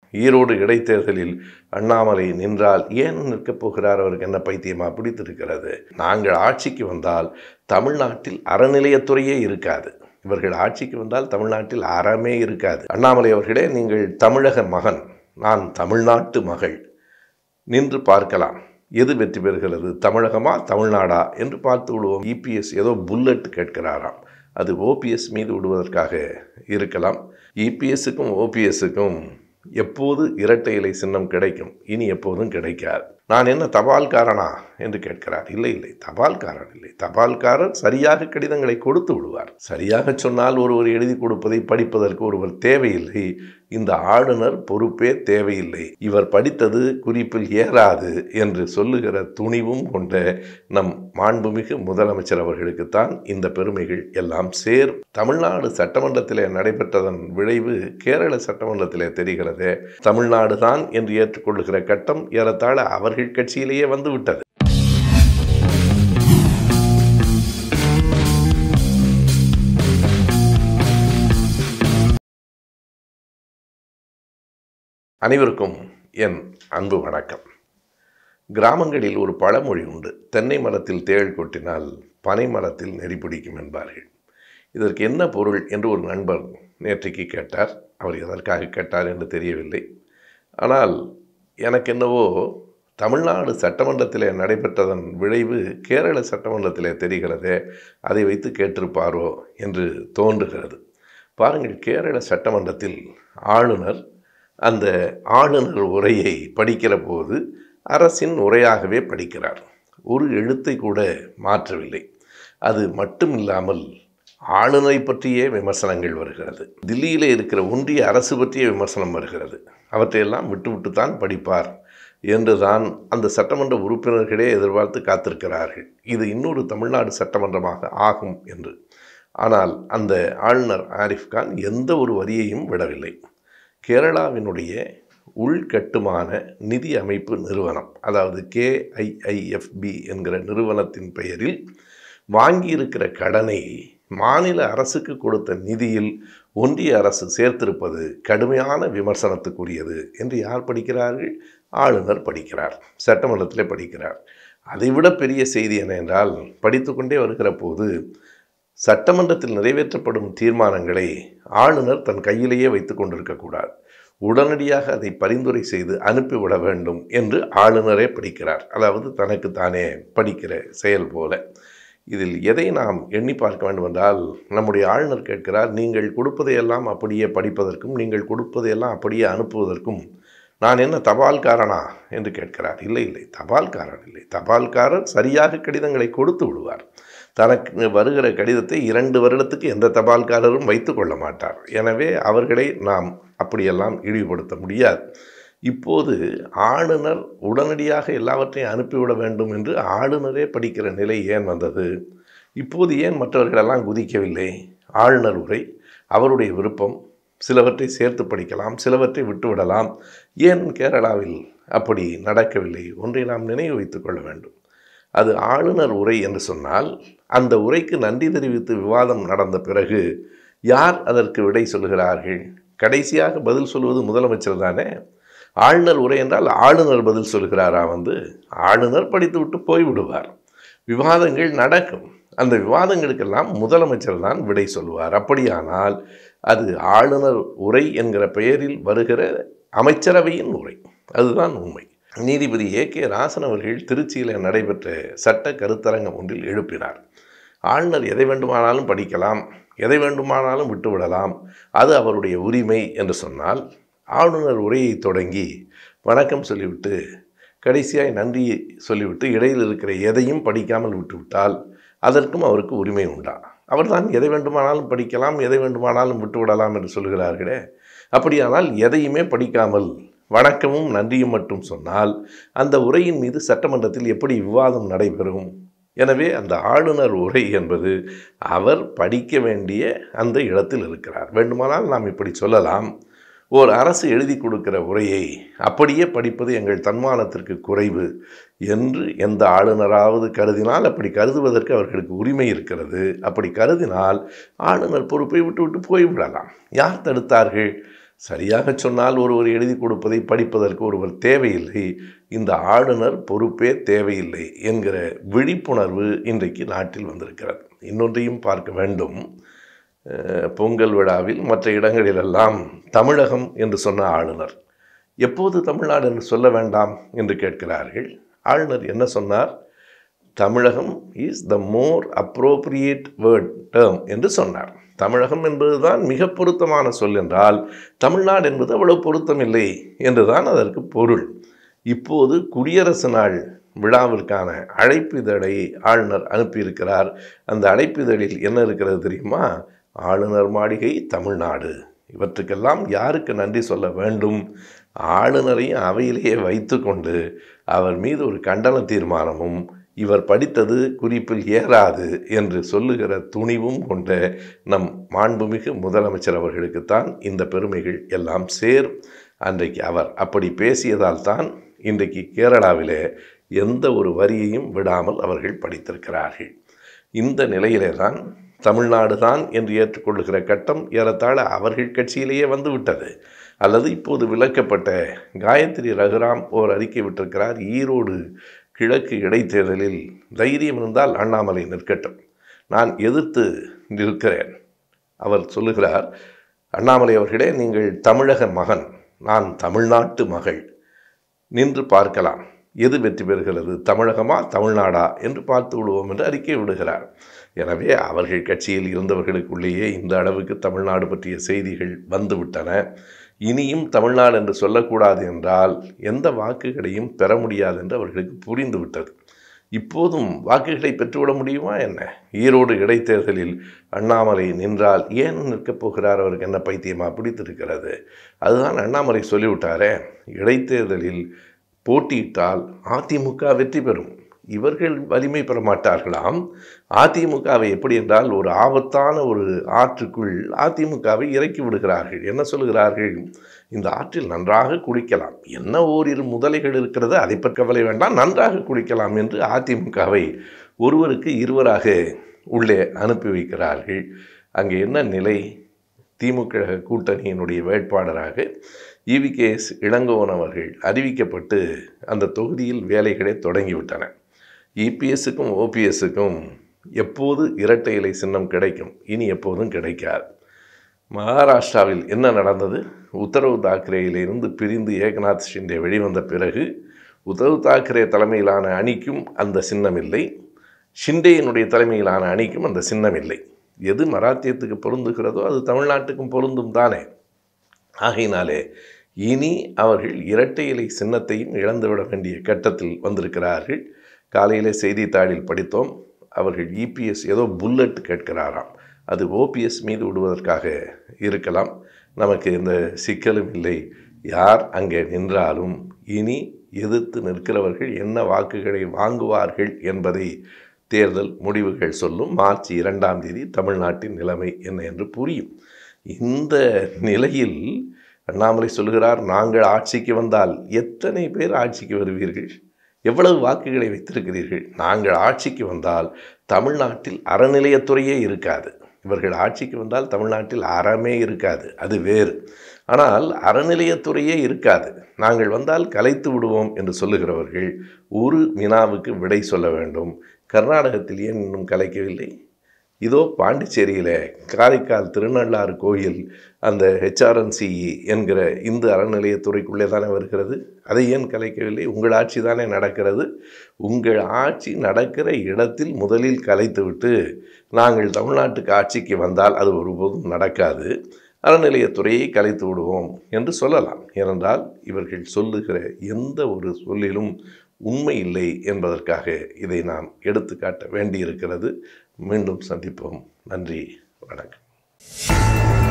ஈரோடு இடைத்தேர்தலில் அண்ணாமலை நின்றால் ஏன் நிற்கப் போகிறார் அவருக்கு என்ன பைத்தியமா பிடித்திருக்கிறது நாங்கள் ஆட்சிக்கு வந்தால் தமிழ்நாட்டில் அறநிலையத்துறையே இருக்காது இவர்கள் ஆட்சிக்கு வந்தால் தமிழ்நாட்டில் அறமே இருக்காது அண்ணாமலை அவர்களே நீங்கள் தமிழக மகன் நான் தமிழ்நாட்டு மகள் நின்று பார்க்கலாம் எது வெற்றி பெறுகிறது தமிழகமா தமிழ்நாடா என்று பார்த்து விடுவோம் இபிஎஸ் ஏதோ புல்லட் கேட்கிறாராம் அது ஓபிஎஸ் மீது விடுவதற்காக இருக்கலாம் இபிஎஸ்ஸுக்கும் ஓபிஎஸ்ஸுக்கும் எப்போது இரட்டை இலை சின்னம் கிடைக்கும் இனி எப்போதும் கிடைக்காது நான் என்ன தபால்காரனா என்று கேட்கிறார் இல்லை இல்லை தபால்காரன் இல்லை தபால்காரர் சரியாக கடிதங்களை கொடுத்து விடுவார் சரியாக சொன்னால் ஒருவர் எழுதி கொடுப்பதை படிப்பதற்கு ஒருவர் தேவையில்லை இந்த ஆளுநர் பொறுப்பே தேவையில்லை இவர் படித்தது குறிப்பில் ஏறாது என்று சொல்லுகிற துணிவும் கொண்ட நம் மாண்புமிகு முதலமைச்சர் அவர்களுக்குத்தான் இந்த பெருமைகள் எல்லாம் சேரும் தமிழ்நாடு சட்டமன்றத்திலே நடைபெற்றதன் விளைவு கேரள சட்டமன்றத்திலே தெரிகிறது தமிழ்நாடு தான் என்று ஏற்றுக்கொள்ளுகிற கட்டம் ஏறத்தாழ அவர்கள் கட்சியிலேயே வந்துவிட்டது அனைவருக்கும் என் அன்பு வணக்கம் கிராமங்களில் ஒரு பழமொழி உண்டு தென்னை மரத்தில் தேள் கொட்டினால் பனை மரத்தில் நெறி பிடிக்கும் என்பார்கள் இதற்கு என்ன பொருள் என்று ஒரு நண்பர் நேற்றைக்கு கேட்டார் அவர் எதற்காக கேட்டார் என்று தெரியவில்லை ஆனால் எனக்கு என்னவோ தமிழ்நாடு சட்டமன்றத்திலே நடைபெற்றதன் விளைவு கேரள சட்டமன்றத்திலே தெரிகிறதே அதை வைத்து கேட்டிருப்பாரோ என்று தோன்றுகிறது பாருங்கள் கேரள சட்டமன்றத்தில் ஆளுநர் அந்த ஆளுநர் உரையை படிக்கிற போது அரசின் உரையாகவே படிக்கிறார் ஒரு எழுத்தை கூட மாற்றவில்லை அது மட்டும் இல்லாமல் ஆளுநரை பற்றியே விமர்சனங்கள் வருகிறது தில்லியில் இருக்கிற ஒன்றிய அரசு பற்றிய விமர்சனம் வருகிறது அவற்றையெல்லாம் விட்டுவிட்டு தான் படிப்பார் என்றுதான் அந்த சட்டமன்ற உறுப்பினர்களே எதிர்பார்த்து காத்திருக்கிறார்கள் இது இன்னொரு தமிழ்நாடு சட்டமன்றமாக ஆகும் என்று ஆனால் அந்த ஆளுநர் ஆரிஃப் கான் எந்த ஒரு வரியையும் விடவில்லை கேரளாவினுடைய உள்கட்டுமான நிதி அமைப்பு நிறுவனம் அதாவது கேஐஐஎஃப்பி என்கிற நிறுவனத்தின் பெயரில் வாங்கியிருக்கிற கடனை மாநில அரசுக்கு கொடுத்த நிதியில் ஒன்றிய அரசு சேர்த்திருப்பது கடுமையான விமர்சனத்துக்குரியது என்று யார் படிக்கிறார்கள் ஆளுநர் படிக்கிறார் சட்டமன்றத்தில் படிக்கிறார் அதைவிட பெரிய செய்தி என்ன என்றால் படித்துக்கொண்டே வருகிற போது சட்டமன்றத்தில் நிறைவேற்றப்படும் தீர்மானங்களை ஆளுநர் தன் கையிலேயே வைத்து கொண்டிருக்கக்கூடாது உடனடியாக அதை பரிந்துரை செய்து அனுப்பிவிட வேண்டும் என்று ஆளுநரே படிக்கிறார் அதாவது தனக்கு தானே படிக்கிற செயல் போல இதில் எதை நாம் எண்ணி பார்க்க வேண்டும் என்றால் நம்முடைய ஆளுநர் கேட்கிறார் நீங்கள் கொடுப்பதையெல்லாம் அப்படியே படிப்பதற்கும் நீங்கள் கொடுப்பதையெல்லாம் அப்படியே அனுப்புவதற்கும் நான் என்ன தபால்காரனா என்று கேட்கிறார் இல்லை இல்லை தபால்காரன் இல்லை தபால்காரர் சரியாக கடிதங்களை கொடுத்து விடுவார் தனக்கு வருகிற கடிதத்தை இரண்டு வருடத்துக்கு எந்த தபால்காரரும் வைத்து கொள்ள மாட்டார் எனவே அவர்களை நாம் அப்படியெல்லாம் இழிவுபடுத்த முடியாது இப்போது ஆளுநர் உடனடியாக எல்லாவற்றையும் அனுப்பிவிட வேண்டும் என்று ஆளுநரே படிக்கிற நிலை ஏன் வந்தது இப்போது ஏன் மற்றவர்களெல்லாம் குதிக்கவில்லை ஆளுநர் உரை அவருடைய விருப்பம் சிலவற்றை சேர்த்து படிக்கலாம் சிலவற்றை விட்டுவிடலாம் ஏன் கேரளாவில் அப்படி நடக்கவில்லை ஒன்றை நாம் நினைவு வைத்துக் கொள்ள வேண்டும் அது ஆளுநர் உரை என்று சொன்னால் அந்த உரைக்கு நன்றி தெரிவித்து விவாதம் நடந்த பிறகு யார் அதற்கு விடை சொல்கிறார்கள் கடைசியாக பதில் சொல்வது முதலமைச்சர் தானே ஆளுநர் உரை என்றால் ஆளுநர் பதில் சொல்கிறாரா வந்து ஆளுநர் படித்து விட்டு போய்விடுவார் விவாதங்கள் நடக்கும் அந்த விவாதங்களுக்கெல்லாம் முதலமைச்சர் தான் விடை சொல்வார் அப்படியானால் அது ஆளுநர் உரை என்கிற பெயரில் வருகிற அமைச்சரவையின் உரை அதுதான் உண்மை நீதிபதி ஏ கே ராசன் அவர்கள் திருச்சியில் நடைபெற்ற சட்ட கருத்தரங்கம் ஒன்றில் எழுப்பினார் ஆளுநர் எதை வேண்டுமானாலும் படிக்கலாம் எதை வேண்டுமானாலும் விட்டுவிடலாம் அது அவருடைய உரிமை என்று சொன்னால் ஆளுநர் உரையை தொடங்கி வணக்கம் சொல்லிவிட்டு கடைசியாய் நன்றி சொல்லிவிட்டு இடையில் இருக்கிற எதையும் படிக்காமல் விட்டுவிட்டால் அதற்கும் அவருக்கு உரிமை உண்டா அவர்தான் எதை வேண்டுமானாலும் படிக்கலாம் எதை வேண்டுமானாலும் விட்டுவிடலாம் என்று சொல்கிறார்களே அப்படியானால் எதையுமே படிக்காமல் வணக்கமும் நன்றியும் மட்டும் சொன்னால் அந்த உரையின் மீது சட்டமன்றத்தில் எப்படி விவாதம் நடைபெறும் எனவே அந்த ஆளுநர் உரை என்பது அவர் படிக்க வேண்டிய அந்த இடத்தில் இருக்கிறார் வேண்டுமானால் நாம் இப்படி சொல்லலாம் ஓர் அரசு எழுதி கொடுக்கிற உரையை அப்படியே படிப்பது எங்கள் தன்மானத்திற்கு குறைவு என்று எந்த ஆளுநராவது கருதினால் அப்படி கருதுவதற்கு அவர்களுக்கு உரிமை இருக்கிறது அப்படி கருதினால் ஆளுநர் பொறுப்பை விட்டு விட்டு போய்விடலாம் யார் தடுத்தார்கள் சரியாக சொன்னால் ஒருவர் எழுதி கொடுப்பதை படிப்பதற்கு ஒருவர் தேவையில்லை இந்த ஆளுநர் பொறுப்பே தேவையில்லை என்கிற விழிப்புணர்வு இன்றைக்கு நாட்டில் வந்திருக்கிறது இன்னொன்றையும் பார்க்க வேண்டும் அஹ், பொங்கல் விழாவில் மற்ற இடங்களிலெல்லாம் தமிழகம் என்று சொன்ன ஆளுநர் எப்போது தமிழ்நாடு என்று சொல்ல வேண்டாம் என்று கேட்கிறார்கள் ஆளுநர் என்ன சொன்னார் Tamilagam is the more appropriate word term என்று சொன்னார் தமிழகம் என்பதுதான் மிக பொருத்தமான சொல் என்றால் தமிழ்நாடு என்பது அவ்வளவு பொருத்தமில்லை என்றுதான் அதற்கு பொருள் இப்போது குடியரசு நாள் விழாவிற்கான அழைப்பிதழை ஆளுநர் அனுப்பியிருக்கிறார் அந்த அழைப்பிதழில் என்ன இருக்கிறது தெரியுமா ஆளுநர் மாளிகை தமிழ்நாடு இவற்றுக்கெல்லாம் யாருக்கு நன்றி சொல்ல வேண்டும் ஆளுநரையும் அவையிலேயே வைத்துக்கொண்டு அவர் மீது ஒரு கண்டன தீர்மானமும் இவர் படித்தது குறிப்பில் ஏறாது என்று சொல்லுகிற துணிவும் கொண்ட நம் மாண்புமிகு முதலமைச்சர் அவர்களுக்குத்தான் இந்த பெருமைகள் எல்லாம் சேரும் அன்றைக்கு அவர் அப்படி பேசியதால் தான் இன்றைக்கு கேரளாவிலே எந்த ஒரு வரியையும் விடாமல் அவர்கள் படித்திருக்கிறார்கள் இந்த நிலையிலே தான் தமிழ்நாடு தான் என்று ஏற்றுக்கொள்ளுகிற கட்டம் ஏறத்தாழ அவர்கள் கட்சியிலேயே வந்துவிட்டது அல்லது இப்போது விலக்கப்பட்ட காயத்ரி ரகுராம் ஓர் அறிக்கை விட்டிருக்கிறார் ஈரோடு கிழக்கு இடைத்தேர்தலில் தைரியம் இருந்தால் அண்ணாமலை நிற்கட்டும் நான் எதிர்த்து நிற்கிறேன் அவர் சொல்லுகிறார் அண்ணாமலை அவர்களே நீங்கள் தமிழக மகன் நான் தமிழ்நாட்டு மகள் நின்று பார்க்கலாம் எது வெற்றி பெறுகிறது தமிழகமா தமிழ்நாடா என்று பார்த்து விடுவோம் என்று அறிக்கை விடுகிறார் எனவே அவர்கள் கட்சியில் இருந்தவர்களுக்குள்ளேயே இந்த அளவுக்கு தமிழ்நாடு பற்றிய செய்திகள் வந்துவிட்டன இனியும் தமிழ்நாடு என்று சொல்லக்கூடாது என்றால் எந்த வாக்குகளையும் பெற முடியாது என்று அவர்களுக்கு புரிந்துவிட்டது இப்போதும் வாக்குகளை பெற்றுவிட முடியுமா என்ன ஈரோடு இடைத்தேர்தலில் அண்ணாமலை நின்றால் ஏன் நிற்கப் போகிறார் அவருக்கு என்ன பைத்தியமா பிடித்திருக்கிறது அதுதான் அண்ணாமலை சொல்லிவிட்டாரே இடைத்தேர்தலில் போட்டியிட்டால் அதிமுக வெற்றி பெறும் இவர்கள் வலிமை பெற மாட்டார்களாம் அதிமுகவை எப்படி என்றால் ஒரு ஆபத்தான ஒரு ஆற்றுக்குள் அதிமுகவை இறக்கி விடுகிறார்கள் என்ன சொல்லுகிறார்கள் இந்த ஆற்றில் நன்றாக குளிக்கலாம் என்ன ஓரிரு முதலைகள் இருக்கிறது அதை பற்றி கவலை வேண்டாம் நன்றாக குளிக்கலாம் என்று அதிமுகவை ஒருவருக்கு இருவராக உள்ளே அனுப்பி வைக்கிறார்கள் அங்கே என்ன நிலை திமுக கூட்டணியினுடைய வேட்பாளராக இவிகேஎஸ் இளங்கோவன் அவர்கள் அறிவிக்கப்பட்டு அந்த தொகுதியில் வேலைகளை தொடங்கிவிட்டன இபிஎஸ்ஸுக்கும் ஓபிஎஸ்ஸுக்கும் எப்போது இரட்டை இலை சின்னம் கிடைக்கும் இனி எப்போதும் கிடைக்காது மகாராஷ்டிராவில் என்ன நடந்தது உத்தரவு தாக்கரேயிலிருந்து பிரிந்து ஏக்நாத் ஷிண்டே வெளிவந்த பிறகு உத்தவ் தாக்கரே தலைமையிலான அணிக்கும் அந்த சின்னம் இல்லை ஷிண்டேயினுடைய தலைமையிலான அணிக்கும் அந்த சின்னம் இல்லை எது மராத்தியத்துக்கு பொருந்துகிறதோ அது தமிழ்நாட்டுக்கும் பொருந்தும் தானே ஆகையினாலே இனி அவர்கள் இரட்டை இலை சின்னத்தையும் இழந்துவிட வேண்டிய கட்டத்தில் வந்திருக்கிறார்கள் காலையிலே செய்தித்தாளில் படித்தோம் அவர்கள் இபிஎஸ் ஏதோ புல்லட் கேட்கிறாராம் அது ஓபிஎஸ் மீது விடுவதற்காக இருக்கலாம் நமக்கு இந்த சிக்கலும் இல்லை யார் அங்கே நின்றாலும் இனி எதிர்த்து நிற்கிறவர்கள் என்ன வாக்குகளை வாங்குவார்கள் என்பதை தேர்தல் முடிவுகள் சொல்லும் மார்ச் இரண்டாம் தேதி தமிழ்நாட்டின் நிலைமை என்ன என்று புரியும் இந்த நிலையில் அண்ணாமலை சொல்கிறார் நாங்கள் ஆட்சிக்கு வந்தால் எத்தனை பேர் ஆட்சிக்கு வருவீர்கள் எவ்வளவு வாக்குகளை வைத்திருக்கிறீர்கள் நாங்கள் ஆட்சிக்கு வந்தால் தமிழ்நாட்டில் அறநிலையத்துறையே இருக்காது இவர்கள் ஆட்சிக்கு வந்தால் தமிழ்நாட்டில் அறமே இருக்காது அது வேறு ஆனால் அறநிலையத்துறையே இருக்காது நாங்கள் வந்தால் கலைத்து விடுவோம் என்று சொல்லுகிறவர்கள் ஒரு வினாவுக்கு விடை சொல்ல வேண்டும் கர்நாடகத்தில் ஏன் இன்னும் கலைக்கவில்லை இதோ பாண்டிச்சேரியில் காரைக்கால் திருநள்ளாறு கோயில் அந்த ஹெச்ஆர்என்சிஇ என்கிற இந்து அறநிலையத்துறைக்குள்ளே தானே வருகிறது அதை ஏன் கலைக்கவில்லை உங்கள் ஆட்சி தானே நடக்கிறது உங்கள் ஆட்சி நடக்கிற இடத்தில் முதலில் கலைத்துவிட்டு நாங்கள் தமிழ்நாட்டுக்கு ஆட்சிக்கு வந்தால் அது ஒருபோதும் நடக்காது அறநிலையத்துறையை கலைத்து விடுவோம் என்று சொல்லலாம் ஏனென்றால் இவர்கள் சொல்லுகிற எந்த ஒரு சொல்லிலும் உண்மை இல்லை என்பதற்காக இதை நாம் எடுத்துக்காட்ட வேண்டியிருக்கிறது மீண்டும் சந்திப்போம் நன்றி வணக்கம்